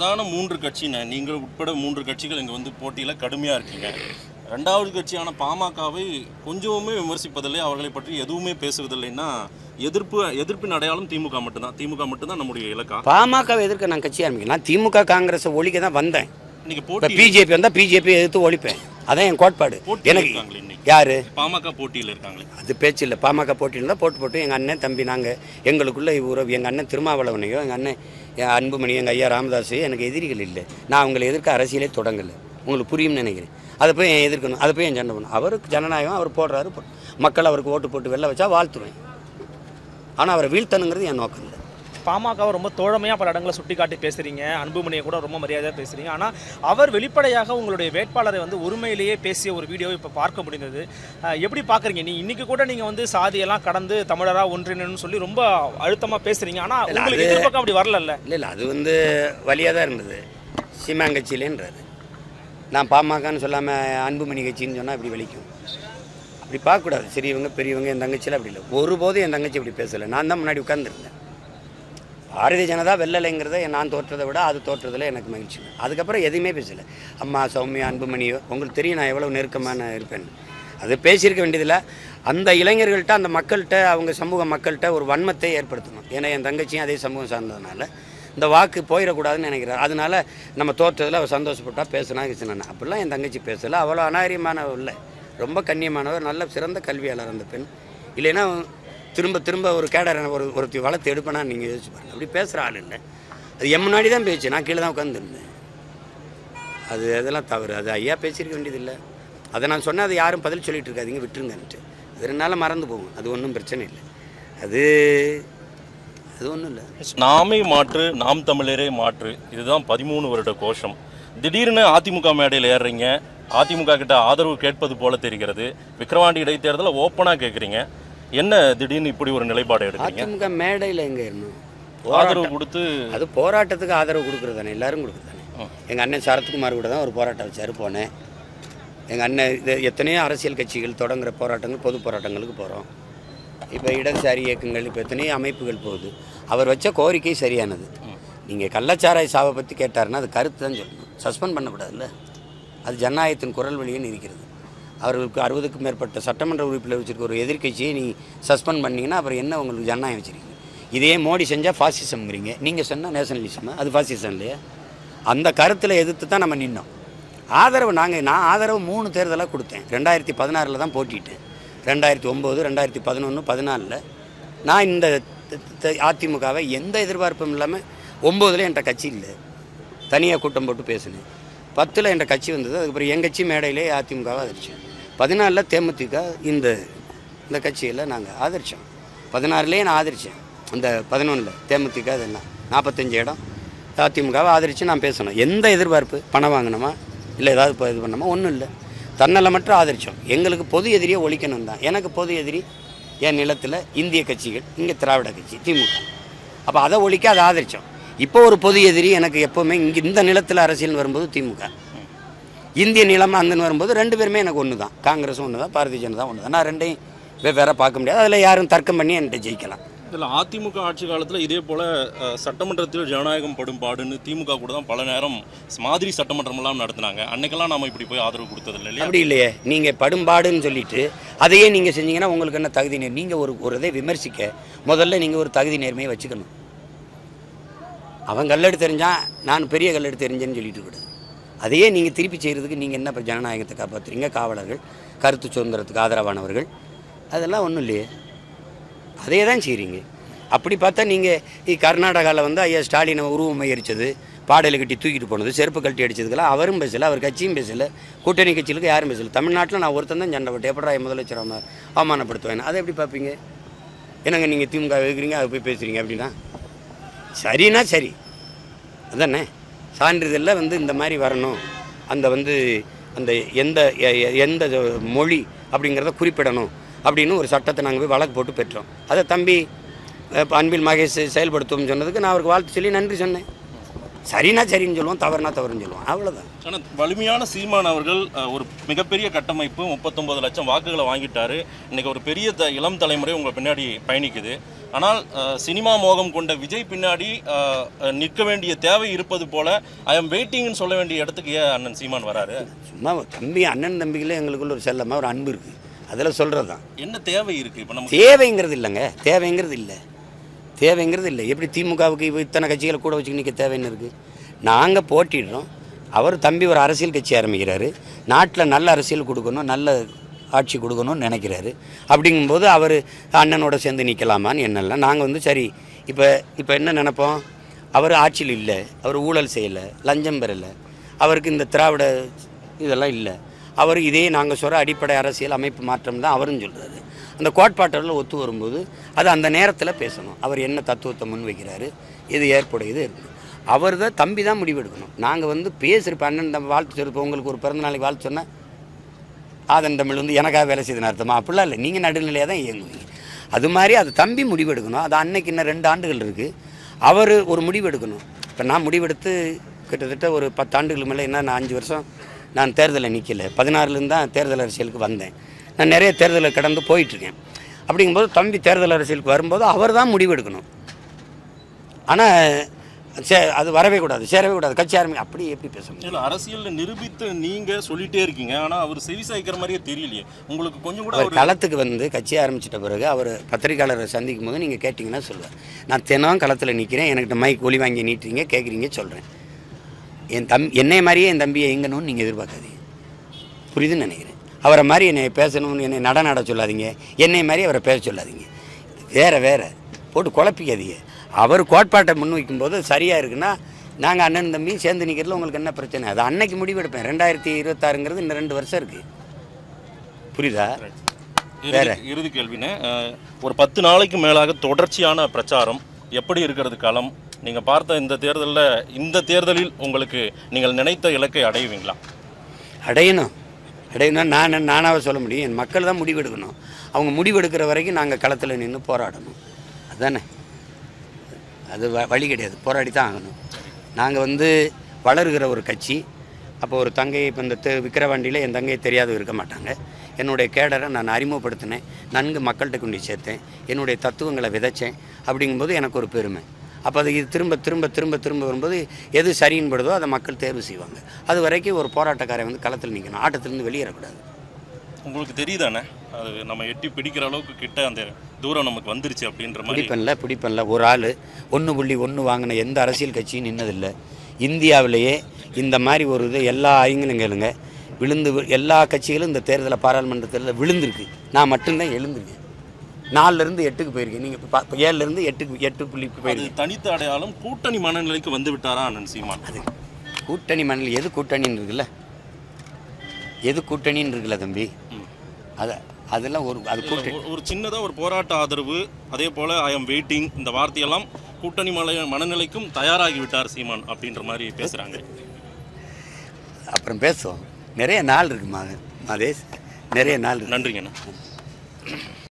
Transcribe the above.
பிரதான மூன்று கட்சின நீங்கள் உட்பட மூன்று கட்சிகள் இங்கே வந்து போட்டியில் கடுமையாக இருக்கீங்க ரெண்டாவது கட்சியான பாமகவை கொஞ்சமுமே விமர்சிப்பதில்லை அவர்களை பற்றி எதுவுமே பேசுவதில்லைன்னா எதிர்ப்பு எதிர்ப்பின் அடையாளம் திமுக மட்டும்தான் திமுக மட்டும்தான் நம்முடைய இலக்கா பாமகவை எதிர்க்க நான் கட்சி ஆரம்பிக்கிறேன் நான் திமுக காங்கிரஸை ஒழிக்க தான் வந்தேன் இன்னைக்கு இப்போ போட்டி பிஜேபி வந்தால் பிஜேபி எதிர்த்து ஒழிப்பேன் அதான் என் கோட்பாடு போட்டியில் எனக்கு இருக்காங்களே இன்னைக்கு யாரு பாமக போட்டியில் இருக்காங்களே அது பேச்சு இல்லை பாமக போட்டி இருந்தால் போட்டு போட்டு எங்கள் அண்ணன் தம்பி நாங்கள் எங்களுக்குள்ள உறவு எங்கள் அண்ணன் திருமாவளவனையோ எங்கள் அண்ணன் என் அன்புமணி எங்கள் ஐயா ராமதாஸ் எனக்கு எதிரிகள் இல்லை நான் அவங்களை எதிர்க்க அரசியலே தொடங்கலை உங்களுக்கு புரியும்னு நினைக்கிறேன் அதை போய் என் எதிர்க்கணும் அதை போய் என் சண்டை பண்ணணும் அவருக்கு ஜனநாயகம் அவர் போடுறாரு போ- மக்கள் அவருக்கு ஓட்டு போட்டு வெளில வச்சா வாழ்த்துவேன் ஆனால் அவரை வீழ்த்தணுங்கிறது என் நோக்கம் இல்லை பாமகவை ரொம்ப தோழமையாக பல இடங்களை சுட்டி காட்டி பேசுகிறீங்க அன்புமணியை கூட ரொம்ப மரியாதையாக பேசுகிறீங்க ஆனால் அவர் வெளிப்படையாக உங்களுடைய வேட்பாளரை வந்து உரிமையிலேயே பேசிய ஒரு வீடியோ இப்போ பார்க்க முடிந்தது அஹ் எப்படி பார்க்குறீங்க நீ இன்னைக்கு கூட நீங்கள் வந்து சாதியெல்லாம் கடந்து தமிழராக ஒன்றிணைன்னு சொல்லி ரொம்ப அழுத்தமாக பேசுகிறீங்க ஆனால் இல்ல, உங்களுக்கு அது- எதிர்பக்கம் அப்படி வரலல்ல இல்லை இல்லை அது வந்து வழியாக தான் இருந்தது சீமாங்கட்சியிலேன்றாரு நான் பாமகன்னு சொல்லாமல் அன்புமணி கட்சின்னு சொன்னால் இப்படி வலிக்கும் அப்படி பார்க்கக்கூடாது சிறியவங்க பெரியவங்க என் தங்கச்சியில் அப்படி இல்லை ஒருபோதும் என் தங்கச்சி இப்படி பேசலை நான் தான் முன்னாடி உட்காந்துருந்தேன் பாரதிய ஜனதா வெள்ளலைங்கிறத நான் தோற்றதை விட அது தோற்றதில் எனக்கு மகிழ்ச்சி அதுக்கப்புறம் எதுவுமே பேசலை அம்மா சௌமியா அன்புமணியோ உங்களுக்கு தெரியும் நான் எவ்வளோ நெருக்கமான இருப்பேன் அது பேசியிருக்க வேண்டியதில்லை அந்த இளைஞர்கள்ட்ட அந்த மக்கள்கிட்ட அவங்க சமூக மக்கள்கிட்ட ஒரு வன்மத்தை ஏற்படுத்தணும் ஏன்னா என் தங்கச்சியும் அதே சமூகம் சார்ந்ததுனால இந்த வாக்கு போயிடக்கூடாதுன்னு நினைக்கிறார் அதனால நம்ம தோற்றதில் அவள் சந்தோஷப்பட்டா பேசினா கிருஷ்ணன் அப்படிலாம் என் தங்கச்சி பேசலை அவ்வளோ அநாகரியமானவ இல்லை ரொம்ப கண்ணியமானவர் நல்ல சிறந்த கல்வியாளர் அந்த பெண் இல்லைன்னா திரும்ப திரும்ப ஒரு கேடர் ஒரு ஒருத்தி வளர்த்து எடுப்பேனா நீங்கள் யோசிச்சு பாருங்க அப்படி பேசுகிற ஆள் இல்லை அது என் முன்னாடி தான் பேச்சு நான் கீழே தான் உட்காந்துருந்தேன் அது அதெல்லாம் தவறு அது ஐயா பேசியிருக்க வேண்டியதில்லை அதை நான் சொன்னேன் அது யாரும் பதில் சொல்லிட்டு இருக்காதீங்க விட்டுருங்கன்ட்டு அது ரெண்டு நாள் மறந்து போகும் அது ஒன்றும் பிரச்சனை இல்லை அது அது ஒன்றும் இல்லை நாமே மாற்று நாம் தமிழரே மாற்று இதுதான் பதிமூணு வருட கோஷம் திடீர்னு அதிமுக மேடையில் ஏறுறீங்க அதிமுக கிட்ட ஆதரவு கேட்பது போல தெரிகிறது விக்கிரவாண்டி இடைத்தேர்தலை ஓப்பனாக கேட்குறீங்க என்ன திடீர்னு இப்படி ஒரு நிலைப்பாடு எடுக்கிறீங்க அதிமுக மேடையில் எங்கே இருந்தோம் ஆதரவு கொடுத்து அது போராட்டத்துக்கு ஆதரவு கொடுக்குறது தானே எல்லாரும் கொடுக்குறது தானே எங்கள் அண்ணன் சரத்குமார் கூட தான் ஒரு போராட்டம் வச்சார் போனேன் எங்கள் அண்ணன் இது எத்தனையோ அரசியல் கட்சிகள் தொடங்குற போராட்டங்கள் பொது போராட்டங்களுக்கு போகிறோம் இப்போ இடதுசாரி இயக்கங்கள் இப்போ எத்தனையோ அமைப்புகள் போகுது அவர் வச்ச கோரிக்கை சரியானது நீங்கள் கள்ளச்சாராய சாவை பற்றி கேட்டாருன்னா அது கருத்து தான் சொல்லணும் சஸ்பெண்ட் பண்ணக்கூடாதுல்ல அது ஜனநாயகத்தின் குரல் வழின்னு இருக்கிறது அவர்களுக்கு அறுபதுக்கும் மேற்பட்ட சட்டமன்ற உறுப்பினர் வச்சிருக்க ஒரு எதிர்க்கட்சியை நீ சஸ்பெண்ட் பண்ணீங்கன்னா அப்புறம் என்ன உங்களுக்கு ஜனநாயகம் வச்சிருக்கீங்க இதே மோடி செஞ்சால் ஃபாசிசம்ங்கிறீங்க நீங்கள் சொன்னால் நேஷனலிசம் அது ஃபாசிசம் இல்லையா அந்த கருத்தில் எதிர்த்து தான் நம்ம நின்னோம் ஆதரவு நாங்கள் நான் ஆதரவு மூணு தேர்தலாக கொடுத்தேன் ரெண்டாயிரத்தி பதினாறில் தான் போட்டிட்டேன் ரெண்டாயிரத்தி ஒம்பது ரெண்டாயிரத்தி பதினொன்று பதினாலில் நான் இந்த த- த- அதிமுகவை எந்த எதிர்பார்ப்பும் இல்லாமல் ஒம்போதில் என்கிட்ட கட்சி இல்லை தனியாக கூட்டம் போட்டு பேசினேன் பத்தில் என்கிட்ட கட்சி வந்தது அதுக்கப்புறம் என் கட்சி மேடையிலே அதிமுகவை ஆதரிச்சோம் பதினாலில் தேமுதிக இந்த இந்த கட்சியில் நாங்கள் ஆதரித்தோம் பதினாறுலேயே நான் ஆதரித்தேன் அந்த பதினொன்றில் தேமுதிக இதெல்லாம் நாற்பத்தஞ்சு இடம் அதிமுகவை ஆதரித்து நான் பேசணும் எந்த எதிர்பார்ப்பு பணம் வாங்கினோமா இல்லை ஏதாவது இப்போ இது பண்ணோமா ஒன்றும் இல்லை தன்னலம் மட்டும் ஆதரித்தோம் எங்களுக்கு பொது எதிரியை ஒழிக்கணும் தான் எனக்கு பொது எதிரி என் நிலத்தில் இந்திய கட்சிகள் இங்கே திராவிட கட்சி திமுக அப்போ அதை ஒழிக்க அதை ஆதரித்தோம் இப்போ ஒரு பொது எதிரி எனக்கு எப்போவுமே இங்கே இந்த நிலத்தில் அரசியல் வரும்போது திமுக இந்திய நிலம் அந்தன்னு வரும்போது ரெண்டு பேருமே எனக்கு ஒன்று தான் காங்கிரஸும் ஒன்று தான் பாரதிய ஜனதா ஒன்று தான் நான் ரெண்டையும் வெவ்வேறு பார்க்க முடியாது அதில் யாரும் தர்க்கம் பண்ணி என்கிட்ட ஜெயிக்கலாம் இதில் அதிமுக ஆட்சி காலத்தில் இதே போல் அஹ், சட்டமன்றத்தில் ஜனநாயகம் படும் பாடுன்னு திமுக கூட தான் பல நேரம் மாதிரி சட்டமன்றமெல்லாம் நடத்துனாங்க அன்னைக்கெல்லாம் நாம இப்படி போய் ஆதரவு கொடுத்ததில்லை இல்லையா அப்படி இல்லையே நீங்கள் படும்பாடுன்னு சொல்லிட்டு அதையே நீங்கள் செஞ்சீங்கன்னா உங்களுக்கு என்ன தகுதி நேர் நீங்கள் ஒரு ஒரு இதை விமர்சிக்க முதல்ல நீங்கள் ஒரு தகுதி நேர்மையை வச்சுக்கணும் அவன் கல்லெடு தெரிஞ்சான் நான் பெரிய கல்லெடு தெரிஞ்சேன்னு சொல்லிட்டு கூடாது அதையே நீங்கள் திருப்பி செய்கிறதுக்கு நீங்கள் என்ன இப்போ ஜனநாயகத்தை காப்பாற்றுறீங்க காவலர்கள் கருத்து சுதந்திரத்துக்கு ஆதரவானவர்கள் அதெல்லாம் ஒன்றும் இல்லையே அதே தான் செய்கிறீங்க அப்படி பார்த்தா நீங்கள் கர்நாடகாவில் வந்து ஐயா ஸ்டாலினை உருவம் எரிச்சது பாடையில் கட்டி தூக்கிட்டு போனது செருப்பு கழட்டி அடிச்சதுக்கெல்லாம் அவரும் பேசலை அவர் கட்சியும் பேசலை கூட்டணி கட்சிகளுக்கு யாரும் பேசலை தமிழ்நாட்டில் நான் ஒருத்தன் தான் சண்டை போட்டு எப்படா என் முதலமைச்சர் அவனை அவமானப்படுத்துவேன் அதை எப்படி பார்ப்பீங்க என்னங்க நீங்கள் திமுக வைக்கிறீங்க அதை போய் பேசுகிறீங்க அப்படின்னா சரின்னா சரி அதானே சான்றிதழில் வந்து இந்த மாதிரி வரணும் அந்த வந்து அந்த எந்த எ- எ- எந்த மொழி அப்படிங்கிறத குறிப்பிடணும் அப்படின்னு ஒரு சட்டத்தை நாங்கள் போய் வழக்கு போட்டு பெற்றோம் அதை தம்பி அஹ், அன்பில் மகேஷ் செயல்படுத்தும் சொன்னதுக்கு நான் அவருக்கு வாழ்த்து சொல்லி நன்றி சொன்னேன் சரினா சரின்னு சொல்லுவோம் தவறுனா தவறுன்னு சொல்லுவோம் அவ்வளோதான் ஆனால் வலிமையான சீமான் அவர்கள் அஹ், ஒரு மிகப்பெரிய கட்டமைப்பு முப்பத்தொன்பது லட்சம் வாக்குகளை வாங்கிட்டாரு இன்னைக்கு ஒரு பெரிய த இளம் தலைமுறை உங்களை பின்னாடி பயணிக்குது ஆனால் அஹ், சினிமா மோகம் கொண்ட விஜய் பின்னாடி அஹ், அஹ், நிற்க வேண்டிய தேவை இருப்பது போல ஐ எம் வெயிட்டிங்னு சொல்ல வேண்டிய இடத்துக்கு ஏன் அண்ணன் சீமான் வராரு சும்மா தம்பி அண்ணன் தம்பிகளே எங்களுக்குள்ள ஒரு செல்லமாக ஒரு அன்பு இருக்குது அதில் சொல்கிறது தான் என்ன தேவை இருக்கு இப்போ நமக்கு தேவைங்கிறது இல்லைங்க தேவைங்கிறது இல்லை தேவைங்கிறது இல்லை எப்படி திமுகவுக்கு இப்போ இத்தனை கட்சிகளை கூட வச்சுக்க நிற்க தேவைன்னு இருக்குது நாங்கள் போட்டிடுறோம் அவர் தம்பி ஒரு அரசியல் கட்சி ஆரம்பிக்கிறாரு நாட்டில் நல்ல அரசியல் கொடுக்கணும் நல்ல ஆட்சி கொடுக்கணும்னு நினைக்கிறாரு அப்படிங்கும்போது அவர் அண்ணனோட சேர்ந்து நிற்கலாமான்னு என்னெல்லாம் நாங்கள் வந்து சரி இப்போ இப்போ என்ன நினைப்போம் அவர் ஆட்சியில் இல்லை அவர் ஊழல் செய்யலை லஞ்சம் பெறலை அவருக்கு இந்த திராவிட இதெல்லாம் இல்லை அவர் இதே நாங்கள் சொல்கிற அடிப்படை அரசியல் அமைப்பு மாற்றம் தான் அவரும் சொல்கிறாரு அந்த கோட்பாட்டெல்லாம் ஒத்து வரும்போது அது அந்த நேரத்தில் பேசணும் அவர் என்ன தத்துவத்தை முன்வைக்கிறாரு இது ஏற்புடையது இருக்குது அவர் தான் தம்பி தான் முடிவெடுக்கணும் நாங்கள் வந்து பேசுகிறப்ப அண்ணன் தம்பி வாழ்த்து சொல்லிருப்போம் உங்களுக்கு ஒரு பிறந்த நாளைக்கு வாழ்த்து சொன்னால் ஆதன் தமிழ் வந்து எனக்காக வேலை செய்தன அர்த்தமா அப்படிலாம் இல்லை நீங்கள் நடுநிலையாக தான் இயங்குவீங்க அது மாதிரி அது தம்பி முடிவெடுக்கணும் அது அன்னைக்கு இன்னும் ரெண்டு ஆண்டுகள் இருக்குது அவர் ஒரு முடிவெடுக்கணும் இப்போ நான் முடிவெடுத்து கிட்டத்தட்ட ஒரு பத்து ஆண்டுகள் மேலே என்ன நான் அஞ்சு வருஷம் நான் தேர்தலில் நிற்கல பதினாறுலேருந்து தான் தேர்தல் அரசியலுக்கு வந்தேன் நான் நிறைய தேர்தலை கடந்து போயிட்டுருக்கேன் அப்படிங்கும்போது தம்பி தேர்தல் அரசியலுக்கு வரும்போது அவர் தான் முடிவெடுக்கணும் ஆனால் சே அது வரவே கூடாது சேரவே கூடாது கட்சி ஆரம்பி அப்படி எப்படி பேச முடியும் இல்ல அரசியல்ல நிரூபித்து நீங்க சொல்லிட்டே இருக்கீங்க ஆனா அவர் செவி சாய்க்கிற மாதிரியே தெரியலையே உங்களுக்கு கொஞ்சம் கூட அவர் அவர் களத்துக்கு வந்து கட்சி ஆரம்பிச்சிட்ட பிறகு அவர் பத்திரிக்கையாளரை சந்திக்கும் போது நீங்கள் கேட்டிங்கன்னா சொல்லுவார் நான் தினம் களத்தில் நிற்கிறேன் எனக்கிட்ட மைக் ஒளி வாங்கி நீட்டுறீங்க கேட்குறீங்க சொல்கிறேன் என் தம் என்னை மாதிரியே என் தம்பியை எங்கணும்னு நீங்கள் எதிர்பார்க்காதீங்க புரியுதுன்னு நினைக்கிறேன் அவரை மாதிரி என்னை பேசணும்னு என்னை நட நட சொல்லாதீங்க என்னை மாதிரி அவரை பேச சொல்லாதீங்க வேற வேற போட்டு குழப்பிக்காதீங்க அவர் கோட்பாட்டை முன்வைக்கும் போது சரியாக இருக்குன்னா நாங்கள் அண்ணன் தம்பி சேர்ந்து நிற்கிறதுல உங்களுக்கு என்ன பிரச்சனை அது அன்னைக்கு முடிவெடுப்பேன் ரெண்டாயிரத்தி இருபத்தாறுங்கிறது இன்னும் ரெண்டு வருஷம் இருக்குது புரியுதா இறுதி- இறுதி கேள்வின்னு அஹ், ஒரு பத்து நாளைக்கு மேலாக தொடர்ச்சியான பிரச்சாரம் எப்படி இருக்கிறது களம் நீங்க பார்த்த இந்த தேர்தலில் இந்த தேர்தலில் உங்களுக்கு நீங்கள் நினைத்த இலக்கை அடைவீங்களா அடையணும் அடையணும் நான் நானாக சொல்ல முடியும் என் மக்கள் தான் முடிவெடுக்கணும் அவங்க முடிவெடுக்கிற வரைக்கும் நாங்கள் களத்தில் நின்று போராடணும் அதானே அது வ- வழி கிடையாது போராடி தான் ஆகணும் நாங்கள் வந்து வளருகிற ஒரு கட்சி அப்போ ஒரு தங்கையை இப்போ இந்த தெ- விக்கிரவாண்டியில் என் தங்கையை தெரியாதவங்க இருக்க மாட்டாங்க என்னுடைய கேடரை நான் அறிமுகப்படுத்தினேன் நன்கு மக்கள்கிட்ட கொண்டு போய் சேர்த்தேன் என்னுடைய தத்துவங்களை விதைச்சேன் அப்படிங்கும்போது எனக்கு ஒரு பெருமை அப்போ அது இது திரும்ப திரும்ப திரும்ப திரும்ப வரும்போது எது சரின்னு படுதோ அதை மக்கள் தேர்வு செய்வாங்க அது வரைக்கும் ஒரு போராட்டக்காரன் வந்து களத்தில் நிற்கணும் ஆட்டத்திலிருந்து வெளியேறக்கூடாது உங்களுக்கு தெரியுதானே அது நம்ம எட்டி பிடிக்கிற அளவுக்கு கிட்ட அந்த தூரம் நமக்கு வந்துருச்சு அப்படின்ற மாதிரி பிடிப்பன்ல பிடிப்பன்ல ஒரு ஆள் ஒன்று புள்ளி ஒன்று வாங்கின எந்த அரசியல் கட்சியும் நின்னதில்லை இந்தியாவிலேயே இந்த மாதிரி ஒரு இது எல்லா ஐங்களும் கேளுங்க விழுந்து வி- எல்லா கட்சிகளும் இந்த தேர்தலில் பாராளுமன்ற தேர்தலில் விழுந்திருக்கு நான் மட்டும்தான் எழுந்திருக்கேன் நாலுலேருந்து எட்டுக்கு போயிருக்கேன் நீங்கள் இப்போ ஏழுலேருந்து எட்டுக்கு எட்டு புள்ளிக்கு அது போயிருக்கேன் தனித்த அடையாளம் கூட்டணி மனநிலைக்கு வந்து விட்டாரா அண்ணன் சீமான் அது கூட்டணி மண்ணில் எது கூட்டணின்னு இருக்குல்ல எது கூட்டணின்னு இருக்குல்ல தம்பி ம். அது அதெல்லாம் ஒரு அது கூட்டணி ஒரு- ஒரு சின்னதா ஒரு போராட்ட ஆதரவு அதே போல ஐ எம் வெயிட்டிங் இந்த வார்த்தையெல்லாம் கூட்டணி மலை மனநிலைக்கும் தயாராகி விட்டார் சீமான் அப்படின்ற மாதிரி பேசுறாங்க அப்புறம் பேசுவோம் நிறைய நாள் இருக்கு மா மாதேஷ் நிறைய நாள் இருக்கு நன்றிங்கண்ணா